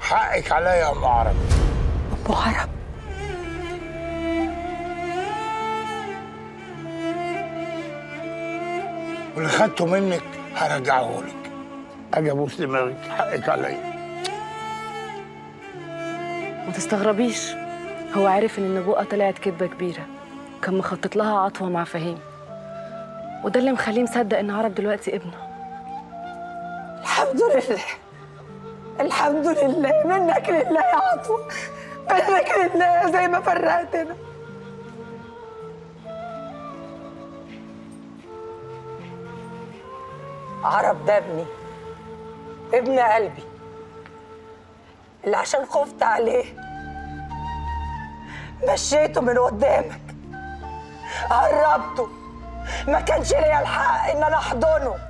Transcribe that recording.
حقك عليا يا ام عرب ام عرب واللي خدته منك هرجعه لك اجي ابوس دماغك حقك عليا ما تستغربيش هو عارف ان النبوءة طلعت كذبة كبيرة كان مخطط لها عطوة مع فهيم وده اللي مخليه مصدق ان عرب دلوقتي ابنه الحمد لله الحمد لله منك لله يا عطوة منك لله زي ما فرقتنا عرب ده ابني ابن قلبي اللي عشان خفت عليه مشيته من قدامك قربته ما كانش ليا الحق ان انا احضنه